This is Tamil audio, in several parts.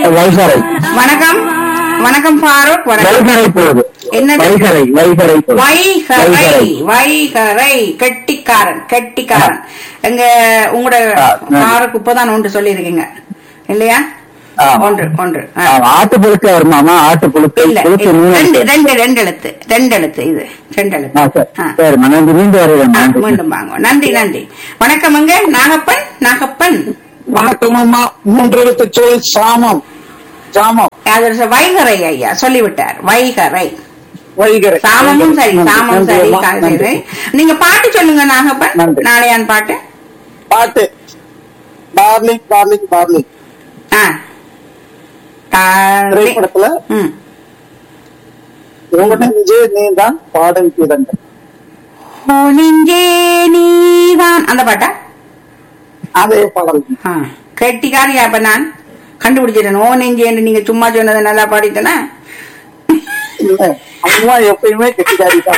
வைகரை வணக்கம் வணக்கம் ஃபாரூக் வணக்கம் வைகரை போகுது என்னது? வைகரை வைகரை போகுது வைகரை வைகரை. வைகரை கெட்டிக்காரன் கெட்டிக்காரன் எங்க உங்களோட ஆ, ஆ. ஃபாரூக் இப்பதான் ஒன்று சொல்லியிருக்கீங்க இல்லையா ஆ. ஒன்று ஒன்று ஆ. ஆ, ஆட்டு புழுக்க வருமாமா ஆட்டு புழுக்க இல்ல புழுக்க இது மூணு ரெண்டு ரெண்டு ரெண்டு எழுத்து ரெண்டு எழுத்து இது ரெண்டு ஆ, எழுத்து சரி ஆ. சரி நன்றி மீண்டும் வருவேன் ஆ, நன்றி. மீண்டும் வாங்க நன்றி நன்றி வணக்கமுங்க நாகப்பன் நாகப்பன் வணக்கம் அம்மா மூன்று எழுத்து சொல் சாமம் சாமம் அது ஒரு வைகரை ஐயா சொல்லிவிட்டார் வைகரை வைகரை சாமமும் சரி நன்றி, சாமம் நன்றி சரி அம்மா, கால் நன்றி. சரி நீங்க பாட்டு சொல்லுங்க நாகப்பன் நன்றி. நாளையான் பாட்டு பாட்டு டார்லிங் டார்லிங் டார்லிங் ஆ தாலி. திரைப்படத்துல ம் உங்க நெஞ்சே நீதான் பாடல் கிடந்த ஓ நெஞ்சே நீதான் அந்த பாட்டா அதே பாடல் ஆ கெட்டிக்காரியா அப்ப நான் கண்டுபிடிச்சிட்டேன் ஓ நெஞ்சேன்னு நீங்க சும்மா சொன்னதை நல்லா பாடிட்டேனா இல்ல அம்மா எப்பயுமே கெட்டிக்காரி தான்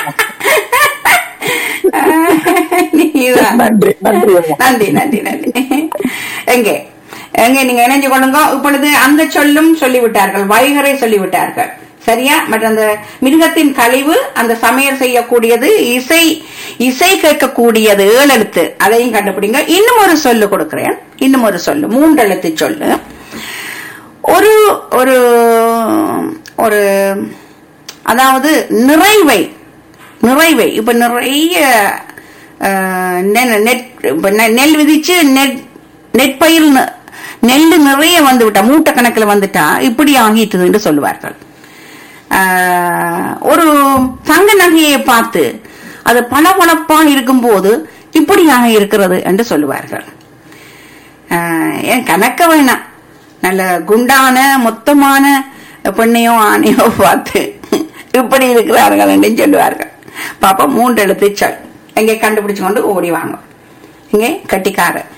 நீதான் நன்றி நன்றி அம்மா நன்றி நன்றி நன்றி எங்கே எங்கே நீங்க இணைஞ்சு கொள்ளுங்க இப்பொழுது அந்த சொல்லும் சொல்லிவிட்டார்கள் வைகரை சொல்லிவிட்டார்கள் சரியா மற்ற அந்த மிருகத்தின் கழிவு அந்த சமையல் செய்யக்கூடியது இசை இசை கேட்கக்கூடியது ஏழு எழுத்து அதையும் கண்டுபிடிங்க இன்னும் ஒரு சொல்லு கொடுக்கிறேன் இன்னும் ஒரு சொல்லு மூன்று எழுத்து சொல்லு ஒரு ஒரு ஒரு அதாவது நிறைவை நிறைவை இப்ப நிறைய அஹ், நெ- நெட் இப்ப நெ- நெல் விதிச்சு நெட் நெற்பயிர் ந- நெல் நிறைய வந்து விட்டா மூட்டை கணக்கில் வந்துட்டா இப்படி ஆகிட்டுது என்று சொல்லுவார்கள் ஆஹ், ஒரு தங்க நகையை பார்த்து அது பளபளப்பா இருக்கும்போது இப்படியாக இருக்கிறது என்று சொல்லுவார்கள் ஆஹ், ஏன் கணக்க வேணாம் நல்ல குண்டான மொத்தமான பெண்ணையோ ஆணையோ பார்த்து இப்படி இருக்கிறார்கள் என்று சொல்லுவார்கள் பாப்பா மூன்று எழுத்து சொல் எங்கே கண்டுபிடிச்சு கொண்டு ஓடி வாங்க இங்கே கட்டிக்காரர்